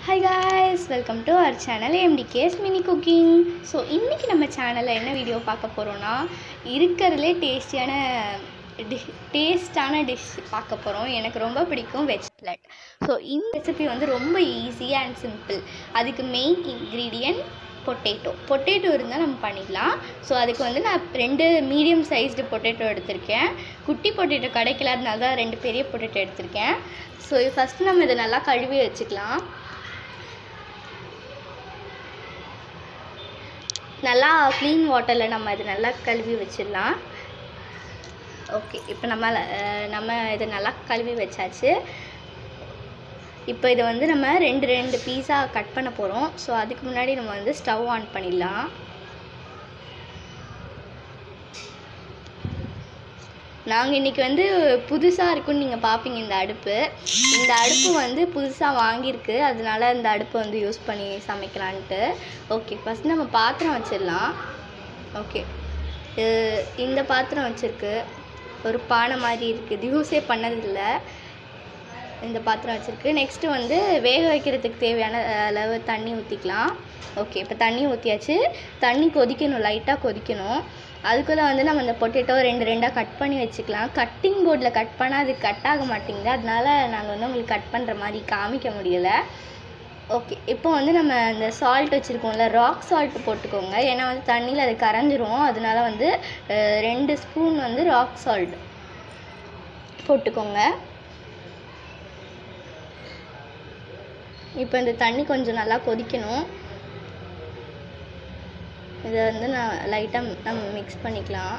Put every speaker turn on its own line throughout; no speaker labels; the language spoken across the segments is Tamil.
hi guys welcome to our channel எம்டிகேஸ் மினி குக்கிங் ஸோ இன்றைக்கி நம்ம சேனலில் என்ன வீடியோ பார்க்க போகிறோன்னா இருக்கிறதுலே டேஸ்டியான டிஷ் டேஸ்டான டிஷ் பார்க்க போகிறோம் எனக்கு ரொம்ப பிடிக்கும் வெஜ் பிளட் ஸோ இந்த ரெசிபி வந்து ரொம்ப ஈஸி அண்ட் சிம்பிள் அதுக்கு மெயின் இன்க்ரீடியன்ட் பொட்டேட்டோ பொட்டேட்டோ இருந்தால் நம்ம பண்ணிக்கலாம் ஸோ அதுக்கு வந்து நான் ரெண்டு மீடியம் சைஸ்டு பொட்டேட்டோ எடுத்திருக்கேன் குட்டி பொட்டேட்டோ கிடைக்கல அதனால தான் ரெண்டு பெரிய பொட்டேட்டோ எடுத்திருக்கேன் ஸோ ஃபஸ்ட்டு நம்ம இதை நல்லா கழுவி வச்சுக்கலாம் நல்லா க்ளீன் வாட்டரில் நம்ம இது நல்லா கழுவி வச்சிடலாம் ஓகே இப்போ நம்ம அஹ், நம்ம இதை நல்லா கழுவி வச்சாச்சு இப்போ இதை வந்து நம்ம ரெண்டு ரெண்டு பீஸா கட் பண்ண போகிறோம் ஸோ அதுக்கு முன்னாடி நம்ம வந்து ஸ்டவ் ஆன் பண்ணிடலாம் நாங்கள் இன்றைக்கி வந்து புதுசாக இருக்குன்னு நீங்கள் பார்ப்பீங்க இந்த அடுப்பு இந்த அடுப்பு வந்து புதுசாக வாங்கியிருக்கு அதனால இந்த அடுப்பை வந்து யூஸ் பண்ணி சமைக்கலான்ட்டு ஓகே ஃபஸ்ட் நம்ம பாத்திரம் வச்சிடலாம் ஓகே இந்த பாத்திரம் வச்சுருக்கு ஒரு பானை மாதிரி இருக்குது இது யூஸே பண்ணதில்லை இந்த பாத்திரம் வச்சுருக்கு நெக்ஸ்ட்டு வந்து வேக வைக்கிறதுக்கு தேவையான அஹ், அளவு தண்ணி ஊற்றிக்கலாம் ஓகே இப்போ தண்ணி ஊற்றியாச்சு தண்ணி கொதிக்கணும் லைட்டாக கொதிக்கணும் அதுக்குள்ளே வந்து நம்ம இந்த பொட்டேட்டோ ரெண்டு ரெண்டாக கட் பண்ணி வச்சுக்கலாம் கட்டிங் போர்டில் கட் பண்ணால் அது கட் ஆக மாட்டேங்குது அதனால நாங்கள் வந்து உங்களுக்கு கட் பண்ணுற மாதிரி காமிக்க முடியலை ஓகே இப்போ வந்து நம்ம இந்த சால்ட் வச்சுருக்கோம்ல ராக் சால்ட் போட்டுக்கோங்க ஏன்னா வந்து தண்ணியில் அது கரைஞ்சிரும் அதனால வந்து அஹ், ரெண்டு ஸ்பூன் வந்து ராக் சால்ட் போட்டுக்கோங்க இப்போ இந்த தண்ணி கொஞ்சம் நல்லா கொதிக்கணும் இதை வந்து நான் லைட்டாக நம்ம மிக்ஸ் பண்ணிக்கலாம்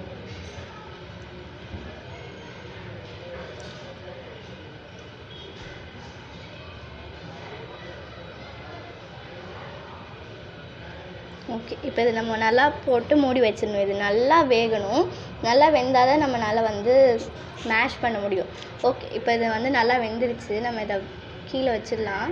ஓகே இப்போ இது நம்ம நல்லா போட்டு மூடி வச்சிடணும் இது நல்லா வேகணும் நல்லா வெந்தால் தான் நம்மளால் வந்து மேஷ் பண்ண முடியும் ஓகே இப்போ இது வந்து நல்லா வெந்துருச்சு நம்ம இதை கீழே வச்சிடலாம்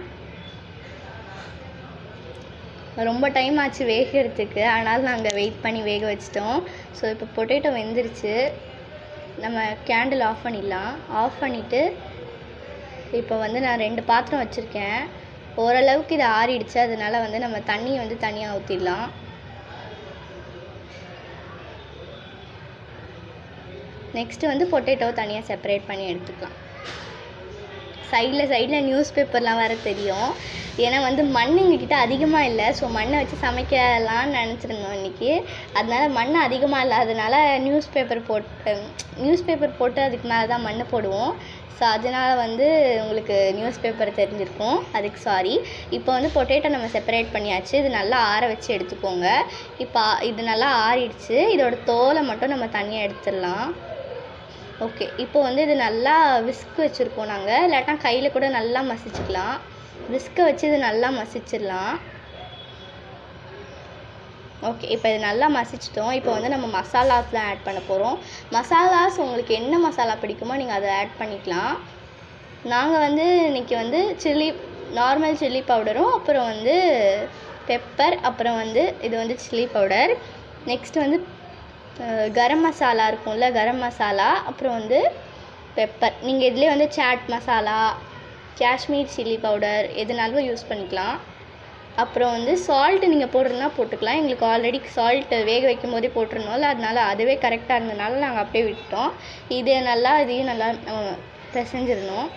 ரொம்ப டைம் ஆச்சு வேகிறதுக்கு ஆனால் நாங்கள் வெயிட் பண்ணி வேக வச்சிட்டோம் ஸோ இப்போ பொட்டேட்டோ வெந்துருச்சு நம்ம கேண்டில் ஆஃப் பண்ணிடலாம் ஆஃப் பண்ணிவிட்டு இப்போ வந்து நான் ரெண்டு பாத்திரம் வச்சுருக்கேன் ஓரளவுக்கு இது ஆறிடுச்சு அதனால வந்து நம்ம தண்ணியை வந்து தனியாக ஊற்றிடலாம் நெக்ஸ்ட்டு வந்து பொட்டேட்டோ தனியாக செப்பரேட் பண்ணி எடுத்துக்கலாம் சைடில் சைடில் நியூஸ் பேப்பர்லாம் வேறு தெரியும் ஏன்னா வந்து மண் எங்ககிட்ட அதிகமாக இல்லை ஸோ மண்ணை வச்சு சமைக்கலாம்னு நினச்சிருந்தோம் இன்றைக்கி அதனால மண் அதிகமாக இல்லாதனால நியூஸ் பேப்பர் போட்டு நியூஸ் பேப்பர் போட்டு அதுக்கு மேலே தான் மண் போடுவோம் ஸோ அதனால் வந்து உங்களுக்கு நியூஸ் பேப்பர் தெரிஞ்சிருக்கும் அதுக்கு சாரி இப்போ வந்து பொட்டேட்டோ நம்ம செப்பரேட் பண்ணியாச்சு இது நல்லா ஆற வச்சு எடுத்துக்கோங்க இப்போ ஆ- இது நல்லா ஆறிடுச்சு இதோட தோலை மட்டும் நம்ம தனியாக எடுத்துடலாம் ஓகே இப்போ வந்து இது நல்லா விஸ்க் வச்சுருக்கோம் நாங்கள் இல்லாட்டா கையில் கூட நல்லா மசிச்சுக்கலாம் விஸ்கை வச்சு இது நல்லா மசிச்சிடலாம் ஓகே இப்போ இது நல்லா மசிச்சிட்டோம் இப்போ வந்து நம்ம மசாலாஸ்லாம் ஆட் பண்ண போகிறோம் மசாலாஸ் உங்களுக்கு என்ன மசாலா பிடிக்குமோ நீங்கள் அதை ஆட் பண்ணிக்கலாம் நாங்கள் வந்து இன்றைக்கி வந்து சில்லி நார்மல் சில்லி பவுடரும் அப்புறம் வந்து பெப்பர் அப்புறம் வந்து இது வந்து சில்லி பவுடர் நெக்ஸ்ட் வந்து அஹ், கரம் மசாலா இருக்கும்ல கரம் மசாலா அப்புறம் வந்து பெப்பர் நீங்கள் இதுலேயே வந்து சாட் மசாலா காஷ்மீர் சில்லி பவுடர் எதுனாலும் யூஸ் பண்ணிக்கலாம் அப்புறம் வந்து சால்ட்டு நீங்கள் போடுறதுனா போட்டுக்கலாம் எங்களுக்கு ஆல்ரெடி சால்ட்டு வேக வைக்கும் போதே போட்டிருந்தோம்ல அதனால அதுவே கரெக்டாக இருந்ததுனால நாங்கள் அப்படியே விட்டோம் இது நல்லா இதையும் நல்லா நம்ம பிசைஞ்சிடணும்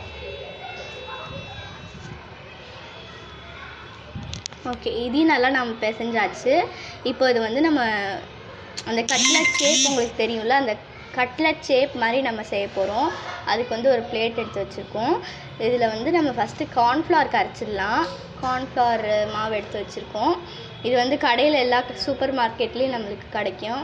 ஓகே இதையும் நல்லா நம்ம பிசைஞ்சாச்சு இப்போ இது வந்து நம்ம அந்த கட்லட் ஷேப் உங்களுக்கு தெரியும்ல அந்த கட்லட் ஷேப் மாதிரி நம்ம செய்ய போகிறோம் அதுக்கு வந்து ஒரு பிளேட் எடுத்து வச்சுருக்கோம் இதில் வந்து நம்ம ஃபஸ்ட்டு கார்ன்ஃப்ளவர் கரைச்சிடலாம் கார்ன்ஃப்ளவர் மாவு எடுத்து வச்சுருக்கோம் இது வந்து கடையில் எல்லா சூப்பர் மார்க்கெட்லேயும் நம்மளுக்கு கிடைக்கும்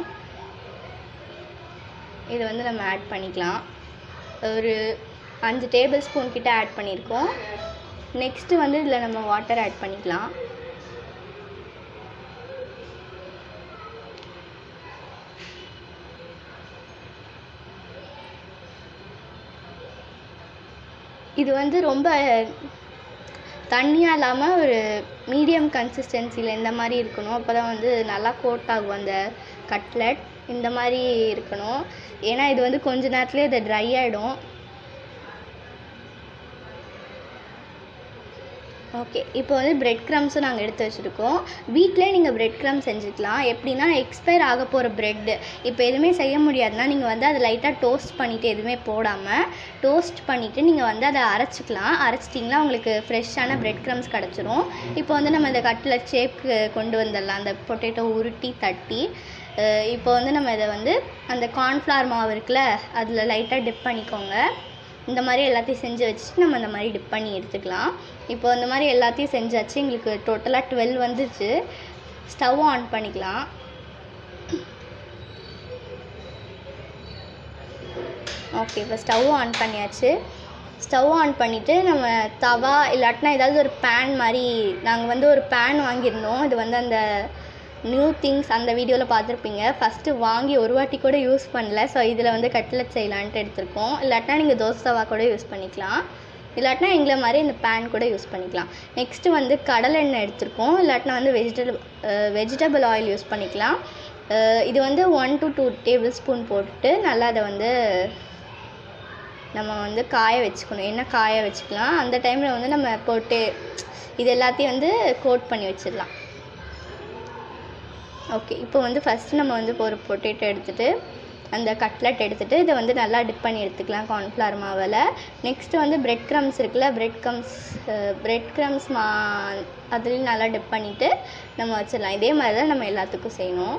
இது வந்து நம்ம ஆட் பண்ணிக்கலாம் ஒரு அஞ்சு டேபிள் ஸ்பூன் கிட்ட ஆட் பண்ணியிருக்கோம் நெக்ஸ்ட்டு வந்து இதில் நம்ம வாட்டர் ஆட் பண்ணிக்கலாம் இது வந்து ரொம்ப தண்ணியாக இல்லாமல் ஒரு மீடியம் கன்சிஸ்டன்சியில் இந்த மாதிரி இருக்கணும் அப்போ தான் வந்து நல்லா கோட் ஆகும் அந்த கட்லட் இந்த மாதிரி இருக்கணும் ஏன்னா இது வந்து கொஞ்ச நேரத்துலேயே இது ட்ரை ஆகிடும் ஓகே இப்போ வந்து பிரெட் க்ரம்ஸும் நாங்கள் எடுத்து வச்சுருக்கோம் வீட்டிலே நீங்கள் பிரெட் க்ரம் செஞ்சுக்கலாம் எப்படின்னா எக்ஸ்பயர் ஆக போகிற ப்ரெட்டு இப்போ எதுவுமே செய்ய முடியாதுன்னா நீங்கள் வந்து அதை லைட்டாக டோஸ்ட் பண்ணிவிட்டு எதுவுமே போடாமல் டோஸ்ட் பண்ணிவிட்டு நீங்கள் வந்து அதை அரைச்சிக்கலாம் அரைச்சிட்டிங்கன்னா உங்களுக்கு ஃப்ரெஷ்ஷான பிரெட் க்ரம்ஸ் கிடச்சிரும் இப்போ வந்து நம்ம இந்த கட்லட் ஷேப்க்கு கொண்டு வந்துடலாம் அந்த பொட்டேட்டோ உருட்டி தட்டி அஹ் இப்போ வந்து நம்ம இதை வந்து அந்த கார்ன்ஃப்ளவர் மாவு இருக்குல்ல அதில் லைட்டாக டிப் பண்ணிக்கோங்க இந்த மாதிரி எல்லாத்தையும் செஞ்சு வச்சுட்டு நம்ம இந்த மாதிரி டிப் பண்ணி எடுத்துக்கலாம் இப்போ இந்த மாதிரி எல்லாத்தையும் செஞ்சாச்சு எங்களுக்கு டோட்டலாக டுவெல் வந்துருச்சு ஸ்டவ் ஆன் பண்ணிக்கலாம் ஓகே இப்போ ஸ்டவ் ஆன் பண்ணியாச்சு ஸ்டவ் ஆன் பண்ணிவிட்டு நம்ம தவா இல்லாட்டினா ஏதாவது ஒரு பேன் மாதிரி நாங்கள் வந்து ஒரு பேன் வாங்கியிருந்தோம் இது வந்து அந்த நியூ திங்ஸ் அந்த வீடியோவில் பார்த்துருப்பீங்க ஃபஸ்ட்டு வாங்கி ஒரு வாட்டி கூட யூஸ் பண்ணல ஸோ இதில் வந்து கட்லட் செய்யலான்ட்டு எடுத்திருக்கோம் இல்லாட்டினா நீங்கள் தோசை தவா கூட யூஸ் பண்ணிக்கலாம் இல்லாட்டினா எங்களை மாதிரி இந்த பேன் கூட யூஸ் பண்ணிக்கலாம் நெக்ஸ்ட்டு வந்து கடலை எண்ணெய் எடுத்திருக்கோம் இல்லாட்டினா வந்து வெஜிடபிள் வெஜிடபிள் ஆயில் யூஸ் பண்ணிக்கலாம் அஹ் இது வந்து one to two tablespoon போட்டுட்டு நல்லா அதை வந்து நம்ம வந்து காய வச்சுக்கணும் எண்ணெய் காய வச்சுக்கலாம் அந்த டைமில் வந்து நம்ம போட்டு இது எல்லாத்தையும் வந்து கோட் பண்ணி வச்சிடலாம் ஓகே இப்போ வந்து ஃபஸ்ட்டு நம்ம வந்து ஒரு பொட்டேட்டோ எடுத்துகிட்டு அந்த கட்லட் எடுத்துகிட்டு இதை வந்து நல்லா டிப் பண்ணி எடுத்துக்கலாம் கார்ன்ஃப்ளவர் மாவில் நெக்ஸ்ட்டு வந்து பிரெட் க்ரம்ஸ் இருக்குல்ல பிரெட் க்ரம்ஸ் பிரெட் க்ரம்ஸ் மா அதுலேயும் நல்லா டிப் பண்ணிவிட்டு நம்ம வச்சிடலாம் இதே மாதிரி தான் நம்ம எல்லாத்துக்கும் செய்யணும்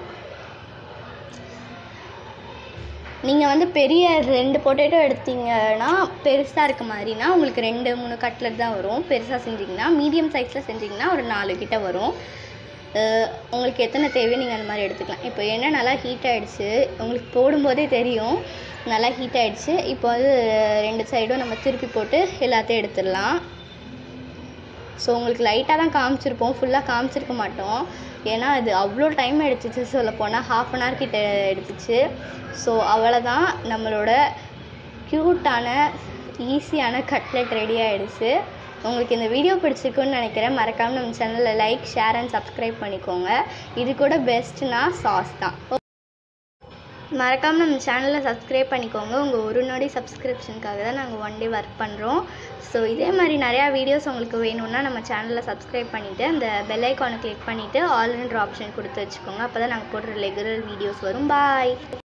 நீங்கள் வந்து பெரிய ரெண்டு பொட்டேட்டோ எடுத்தீங்கன்னா பெருசாக இருக்க மாதிரினா உங்களுக்கு ரெண்டு மூணு கட்லட் தான் வரும் பெருசாக செஞ்சிங்கன்னா மீடியம் சைஸில் செஞ்சிங்கன்னா ஒரு நாலு கிட்ட வரும் அஹ் உங்களுக்கு எத்தனை தேவையோ நீங்கள் அந்த மாதிரி எடுத்துக்கலாம் இப்போ எண்ணெய் நல்லா ஹீட் ஆகிடுச்சு உங்களுக்கு போடும்போதே தெரியும் நல்லா ஹீட் ஆகிடுச்சு இப்போ வந்து ரெண்டு சைடும் நம்ம திருப்பி போட்டு எல்லாத்தையும் எடுத்துடலாம் ஸோ உங்களுக்கு லைட்டாக தான் காமிச்சிருப்போம் ஃபுல்லாக காமிச்சிருக்க மாட்டோம் ஏன்னா அது அவ்வளோ டைம் எடுத்துச்சு சொல்ல போனால் ஹாஃப் அன் ஹவர் கிட்ட எடுத்துச்சு ஸோ அவ்வளோதான் நம்மளோட க்யூட்டான ஈஸியான கட்லெட் ரெடி ஆகிடுச்சு உங்களுக்கு இந்த வீடியோ பிடிச்சிருக்குன்னு நினைக்கிறேன் மறக்காமல் நம்ம சேனலில் லைக் ஷேர் அண்ட் சப்ஸ்கிரைப் பண்ணிக்கோங்க இது கூட பெஸ்ட்னா சாஸ் தான் மறக்காமல் நம்ம சேனலை சப்ஸ்கிரைப் பண்ணிக்கோங்க உங்கள் ஒரு நொடி சப்ஸ்கிரிப்ஷனுக்காக தான் நாங்கள் ஒன் டே ஒர்க் பண்ணுறோம் ஸோ இதே மாதிரி நிறையா வீடியோஸ் உங்களுக்கு வேணும்னா நம்ம சேனலில் சப்ஸ்கிரைப் பண்ணிவிட்டு அந்த பெல் ஐக்கானை கிளிக் பண்ணிவிட்டு ஆல்ன்ற ஆப்ஷன் கொடுத்து வச்சுக்கோங்க அப்போ தான் நாங்கள் போடுற ரெகுலர் வீடியோஸ் வரும் பாய்